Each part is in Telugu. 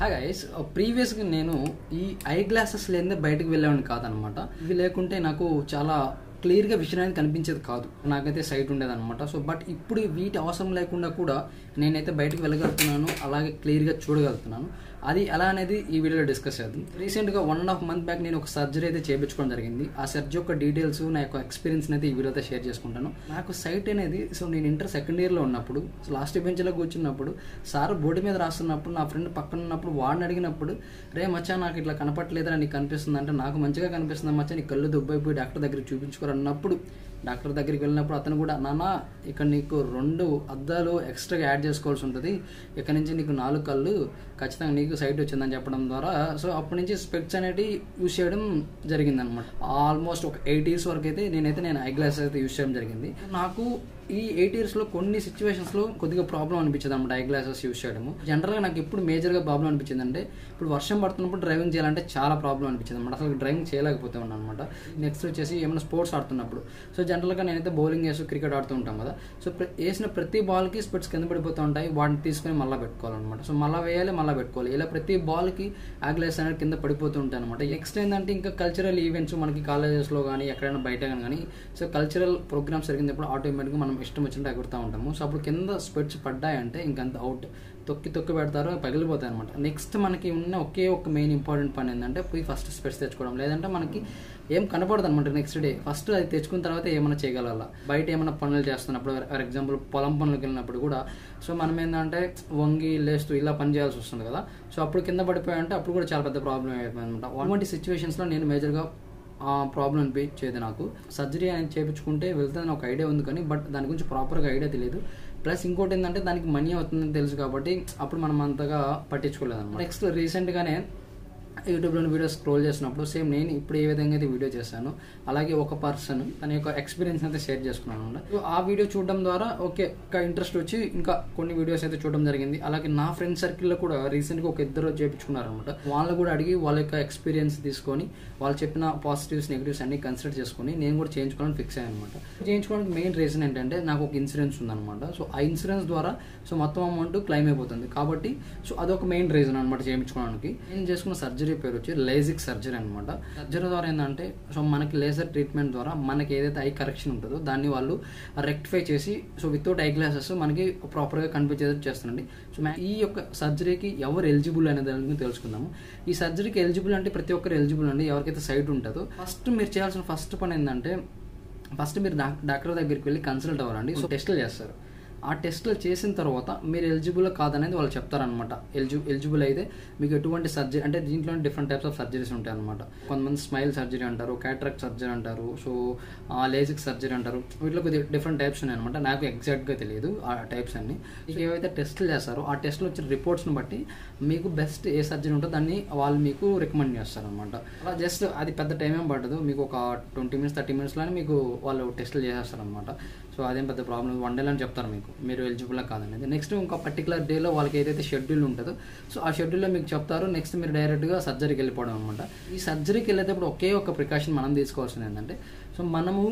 హాయ్ గైస్ ప్రీవియస్గా నేను ఈ ఐ గ్లాసెస్ లేదే బయటకు వెళ్ళేవాడిని కాదనమాట ఇవి లేకుంటే నాకు చాలా క్లియర్గా విషయం అనేది కనిపించేది కాదు నాకైతే సైట్ ఉండేది అనమాట సో బట్ ఇప్పుడు వీటి అవసరం లేకుండా కూడా నేనైతే బయటకు వెళ్ళగలుగుతున్నాను అలాగే క్లియర్గా చూడగలుగుతున్నాను అది ఎలా అనేది ఈ వీడియోలో డిస్కస్ చేద్దాం రీసెంట్గా one and half month back నేను ఒక సర్జరీ అయితే చేయించుకోవడం జరిగింది ఆ సర్జరీ యొక్క డీటెయిల్స్ నా యొక్క ఎక్స్పీరియన్స్ అయితే ఈ వీడియోతో షేర్ చేసుకుంటాను నాకు సైట్ అనేది సో నేను ఇంటర్ సెకండ్ ఇయర్లో ఉన్నప్పుడు లాస్ట్ బెంచ్లో కూర్చున్నప్పుడు సార్ బోర్డు మీద రాస్తున్నప్పుడు నా ఫ్రెండ్ పక్కన ఉన్నప్పుడు వాడిని అడిగినప్పుడు రే మచ్చా నాకు ఇట్లా కనపట్లేదురా నీకు కనిపిస్తుంది అంటే నాకు మంచిగా కనిపిస్తుంది మచ్చా నీ కళ్ళు దుబ్బైపోయి డాక్టర్ దగ్గరికి చూపించుకోరు అన్నప్పుడు డాక్టర్ దగ్గరికి వెళ్ళినప్పుడు అతను కూడా నాన్న ఇక్కడ నీకు రెండు అద్దాలు ఎక్స్ట్రాగా యాడ్ చేసుకోవాల్సి ఉంటుంది ఇక్కడ నుంచి నీకు నాలుగు కళ్ళు ఖచ్చితంగా నీకు సైట్ వచ్చిందని చెప్పడం ద్వారా సో అప్పటి నుంచి స్పెక్ట్స్ అనేవి యూజ్ చేయడం జరిగింది అనమాట ఆల్మోస్ట్ ఒక ఎయిట్ ఇయర్స్ వరకు అయితే నేనైతే నేను ఐ గ్లాసెస్ అయితే యూజ్ చేయడం జరిగింది నాకు ఈ ఎయిట్ ఇయర్స్లో కొన్ని సిచ్యువేషన్స్లో కొద్దిగా ప్రాబ్లం అనిపించింది అనమాట ఐ గ్లాసెస్ యూజ్ చేయడము జనరల్గా నాకు ఎప్పుడు మేజర్గా ప్రాబ్లం అనిపించింది అంటే ఇప్పుడు వర్షం పడుతున్నప్పుడు డ్రైవింగ్ చేయాలంటే చాలా ప్రాబ్లం అనిపించింది అనమాట అసలు డ్రైవింగ్ చేయలేకపోతే ఉన్నాను అనమాట నెక్స్ట్ వచ్చేసి ఏమైనా స్పోర్ట్స్ ఆడుతున్నప్పుడు సో జనరల్గా నేనైతే బౌలింగ్ వేసి క్రికెట్ ఆడుతూ ఉంటాం కదా సో ప్ర- వేసిన ప్రతి బాల్కి స్పెట్స్ కింద పడిపోతూ ఉంటాయి వాటిని తీసుకొని మళ్ళీ పెట్టుకోవాలన్నమాట సో మళ్ళీ వేయాలి మళ్ళీ పెట్టుకోవాలి ఇలా ప్రతి బాల్కి ఆ గ్లాస్ అనేది కింద పడిపోతూ ఉంటాయి అనమాట నెక్స్ట్ ఏంటంటే ఇంకా కల్చరల్ ఈవెంట్స్ మనకి కాలేజెస్లో కానీ ఎక్కడైనా బయట కానీ సో కల్చరల్ ప్రోగ్రామ్స్ జరిగినప్పుడు ఆటోమేటిక్గా మనం ఇష్టం వచ్చినట్టు ఎగురుతూ ఉంటాము సో అప్పుడు కింద స్పెట్స్ పడ్డాయంటే ఇంకంత అవుట్ తొక్కి తొక్కి పెడతారు పగిలిపోతాయి అనమాట నెక్స్ట్ మనకి ఉన్న ఒకే ఒక మెయిన్ ఇంపార్టెంట్ పని ఏంటంటే పోయి ఫస్ట్ స్పెట్స్ తెచ్చుకోవడం లేదంటే మనకి ఏం కనపడదు అనమాట నెక్స్ట్ డే ఫస్ట్ అది తెచ్చుకున్న తర్వాత ఏమైనా చేయగల బయట ఏమైనా పనులు చేస్తున్నప్పుడు ఫర్ ఎగ్జాంపుల్ పొలం పనులకు వెళ్ళినప్పుడు కూడా సో మనం ఏంటంటే వంగి లేస్తూ ఇలా పని చేయాల్సి వస్తుంది కదా సో అప్పుడు కింద పడిపోయాయంటే అప్పుడు కూడా చాలా పెద్ద ప్రాబ్లం అయిపోయింది అనమాట అటువంటి సిచ్యువేషన్స్లో నేను మేజర్గా ఆ ప్రాబ్లం అనిపించేది నాకు సర్జరీ అనేది చేయించుకుంటే వెళ్తుందని ఒక ఐడియా ఉంది కానీ బట్ దాని గురించి ప్రాపర్గా ఐడియా తెలియదు ప్లస్ ఇంకోటి ఏంటంటే దానికి మనీ అవుతుందని తెలుసు కాబట్టి అప్పుడు మనం అంతగా పట్టించుకోలేదు అనమాట నెక్స్ట్ రీసెంట్గానే యూట్యూబ్లో వీడియోస్ స్క్రోల్ చేసినప్పుడు సేమ్ నేను ఇప్పుడు ఏ విధంగా అయితే వీడియో చేశాను అలాగే ఒక పర్సన్ తన యొక్క ఎక్స్పీరియన్స్ అయితే షేర్ చేసుకున్నాను అనమాట సో ఆ వీడియో చూడడం ద్వారా ఓకే ఇంకా ఇంట్రెస్ట్ వచ్చి ఇంకా కొన్ని వీడియోస్ అయితే చూడడం జరిగింది అలాగే నా ఫ్రెండ్ సర్కిల్లో కూడా రీసెంట్గా ఒక ఇద్దరు చేయించుకున్నారు అనమాట వాళ్ళు కూడా అడిగి వాళ్ళ యొక్క ఎక్స్పీరియన్స్ తీసుకొని వాళ్ళు చెప్పిన పాజిటివ్స్ నెగిటివ్స్ అన్ని కన్సిడర్ చేసుకొని నేను కూడా చేయించుకోవాలని ఫిక్స్ అయ్యాను అనమాట చేయించుకోవడానికి మెయిన్ రీజన్ ఏంటంటే నాకు ఒక ఇన్సూరెన్స్ ఉందన్నమాట సో ఆ ఇన్సూరెన్స్ ద్వారా సో మొత్తం అమౌంట్ క్లెయిమ్ అయిపోతుంది కాబట్టి సో అదొక మెయిన్ రీజన్ అనమాట చేయించుకోవడానికి నేను చేసుకున్న సర్జరీ పేరు వచ్చి లేజిక్ సర్జరీ అనమాట సర్జరీ ద్వారా ఏంటంటే సో మనకి లేజర్ ట్రీట్మెంట్ ద్వారా మనకి ఏదైతే ఐ కరెక్షన్ ఉంటుందో దాన్ని వాళ్ళు రెక్టిఫై చేసి సో వితౌట్ ఐ గ్లాసెస్ మనకి ప్రాపర్గా కనిపించేది చేస్తుందండి సో మా- ఈ యొక్క సర్జరీకి ఎవరు ఎలిజిబుల్ అనే దాని గురించి తెలుసుకుందాము ఈ సర్జరీకి ఎలిజిబుల్ అంటే ప్రతి ఒక్కరు ఎలిజిబుల్ అండి ఎవరికైతే సైట్ ఉంటుందో ఫస్ట్ మీరు చేయాల్సిన ఫస్ట్ పని ఏంటంటే ఫస్ట్ మీరు డాక్- డాక్టర్ దగ్గరికి వెళ్ళి కన్సల్ట్ అవ్వాలండి సో టెస్టులు చేస్తారు ఆ టెస్టులు చేసిన తర్వాత మీరు ఎలిజిబుల్ కాదనేది వాళ్ళు చెప్తారనమాట ఎలిజి ఎలిజిబుల్ అయితే మీకు ఎటువంటి సర్జరీ అంటే దీంట్లో డిఫరెంట్ టైప్స్ ఆఫ్ సర్జరీస్ ఉంటాయి అనమాట కొంతమంది స్మైల్ సర్జరీ అంటారు క్యాట్రాక్ట్ సర్జరీ అంటారు సో లేజిక్ సర్జరీ అంటారు వీటిలో కొద్దిగా డిఫరెంట్ టైప్స్ ఉన్నాయి అనమాట నాకు ఎగ్జాక్ట్గా తెలియదు ఆ టైప్స్ అన్ని సో ఏవైతే టెస్టులు చేస్తారో ఆ టెస్టులు వచ్చిన రిపోర్ట్స్ని బట్టి మీకు బెస్ట్ ఏ సర్జరీ ఉంటుందో దాన్ని వాళ్ళు మీకు రికమెండ్ చేస్తారు అనమాట అలా జస్ట్ అది పెద్ద టైం ఏం పడదు మీకు ఒక ట్వంటీ మినిట్స్ థర్టీ మినిట్స్లోనే మీకు వాళ్ళు టెస్టులు చేసేస్తారు అనమాట సో అదేం పెద్ద ప్రాబ్లం వన్ డేలో అని చెప్తారు మీకు మీరు ఎలిజిబుల్ కాదనేది నెక్స్ట్ ఇంకో పర్టికులర్ డేలో వాళ్ళకి ఏదైతే షెడ్యూల్ ఉంటుందో సో ఆ షెడ్యూల్లో మీకు చెప్తారు నెక్స్ట్ మీరు డైరెక్ట్గా సర్జరీకి వెళ్ళిపోవడం అనమాట ఈ సర్జరీకి వెళ్ళేటప్పుడు ఒకే ఒక ప్రికాషన్ మనం తీసుకోవాల్సింది ఏంటంటే సో మనము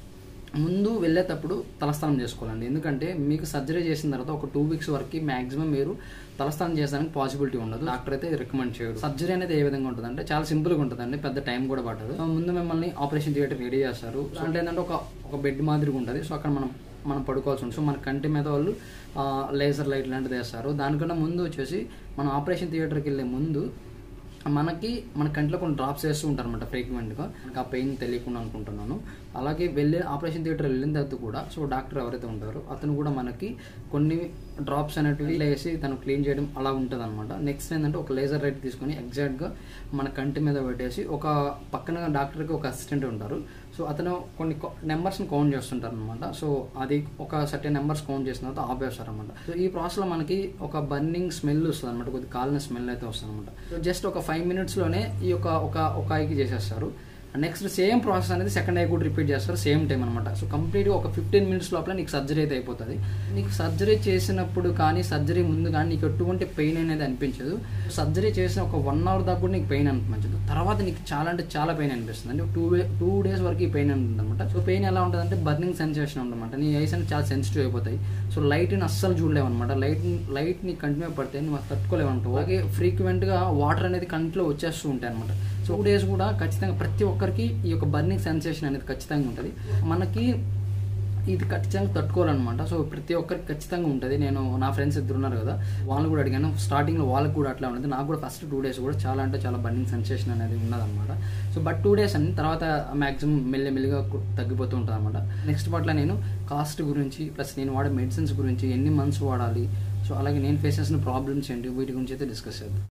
ముందు వెళ్ళేటప్పుడు తలస్నానం చేసుకోవాలండి ఎందుకంటే మీకు సర్జరీ చేసిన తర్వాత ఒక టూ వీక్స్ వరకు మాక్సిమం మీరు తలస్నానం చేసడానికి పాసిబిలిటీ ఉండదు డాక్టర్ అయితే రికమెండ్ చేయడు సర్జరీ అనేది ఏ విధంగా ఉంటుంది అంటే చాలా సింపుల్గా ఉంటుందండి పెద్ద టైం కూడా పట్టదు సో ముందు మిమ్మల్ని ఆపరేషన్ థియేటర్ రెడీ చేస్తారు సో అంటే ఏంటంటే ఒక ఒక బెడ్ మాదిరిగా ఉంటుంది సో అక్కడ మనం మనం పడుకోవాల్సి ఉంటుంది సో మన కంటి మీద వాళ్ళు లేజర్ లైట్ లాంటిది వేస్తారు దానికన్నా ముందు వచ్చేసి మనం ఆపరేషన్ థియేటర్కి వెళ్ళే ముందు మనకి మన కంట్లో కొన్ని డ్రాప్స్ వేస్తూ ఉంటారు అనమాట ఫ్రీక్వెంట్గా నాకు ఆ పెయిన్ తెలియకుండా అనుకుంటున్నాను అలాగే వెళ్ళే ఆపరేషన్ థియేటర్ వెళ్ళిన తర్వాత కూడా సో డాక్టర్ ఎవరైతే ఉంటారో అతను కూడా మనకి కొన్ని డ్రాప్స్ అనేటివి వేసి తను క్లీన్ చేయడం అలా ఉంటుంది అనమాట నెక్స్ట్ ఏంటంటే ఒక లేజర్ లైట్ తీసుకొని ఎగ్జాక్ట్గా మన కంటి మీద పెట్టేసి ఒక పక్కన డాక్టర్కి ఒక అసిస్టెంట్ ఉంటారు సో అతను కొన్ని నెంబర్స్ని కౌంట్ చేస్తుంటారు అనమాట సో అది ఒక సర్టెన్ నెంబర్స్ కౌంట్ చేసిన తర్వాత ఆపేస్తారు అనమాట సో ఈ ప్రాసెస్లో మనకి ఒక బర్నింగ్ స్మెల్ వస్తుంది అనమాట కొద్ది కాలిన స్మెల్ అయితే వస్తుంది అనమాట సో జస్ట్ ఒక ఫైవ్ మినిట్స్లోనే ఈ యొక్క ఒక ఒక ఐకి చేసేస్తారు నెక్స్ట్ సేమ్ ప్రాసెస్ అనేది సెకండ్ డే కూడా రిపీట్ చేస్తారు సేమ్ టైం అనమాట సో కంప్లీట్గా ఒక ఫిఫ్టీన్ మినిట్స్ లోపల నీకు సర్జరీ అయితే అయిపోతుంది నీకు సర్జరీ చేసినప్పుడు కానీ సర్జరీ ముందు కానీ నీకు ఎటువంటి పెయిన్ అనేది అనిపించదు సర్జరీ చేసిన ఒక వన్ అవర్ దాకా కూడా నీకు పెయిన్ అనిపించదు తర్వాత నీకు చాలా అంటే చాలా పెయిన్ అనిపిస్తుంది అంటే టూ టూ డేస్ వరకు ఈ పెయిన్ ఉంటుంది అనమాట సో పెయిన్ ఎలా ఉంటుంది అంటే బర్నింగ్ సెన్సేషన్ ఉందన్నమాట నీ ఐస్ అనేది చాలా సెన్సిటివ్ అయిపోతాయి సో లైట్ని అస్సలు చూడలేవు అనమాట లైట్ లైట్ నీ కంటిన్యూ పడితే నువ్వు అసలు తట్టుకోలేవు అంటావు అలాగే ఫ్రీక్వెంట్గా వాటర్ అనేది కంట్లో వచ్చేస్తూ ఉంటాయి అనమాట సో టూ డేస్ కూడా ఖచ్చితంగా ప్రతి ఒక్కరికి ఈ యొక్క బర్నింగ్ సెన్సేషన్ అనేది ఖచ్చితంగా ఉంటుంది మనకి ఇది ఖచ్చితంగా తట్టుకోవాలన్నమాట సో ప్రతి ఒక్కరికి ఖచ్చితంగా ఉంటుంది నేను నా ఫ్రెండ్స్ ఇద్దరు ఉన్నారు కదా వాళ్ళు కూడా అడిగాను స్టార్టింగ్లో వాళ్ళకి కూడా అట్లా ఉంటుంది నాకు కూడా ఫస్ట్ టూ డేస్ కూడా చాలా అంటే చాలా బర్నింగ్ సెన్సేషన్ అనేది ఉన్నదన్నమాట సో బట్ టూ డేస్ అని తర్వాత మ్యాక్సిమం మెల్లిమెల్లిగా కు- తగ్గిపోతూ ఉంటుంది అనమాట నెక్స్ట్ పార్ట్లో నేను కాస్ట్ గురించి ప్లస్ నేను వాడే మెడిసిన్స్ గురించి ఎన్ని మంత్స్ వాడాలి సో అలాగే నేను ఫేస్ చేసిన ప్రాబ్లమ్స్ ఏంటి వీటి గురించి అయితే డిస్కస్ చేద్దాం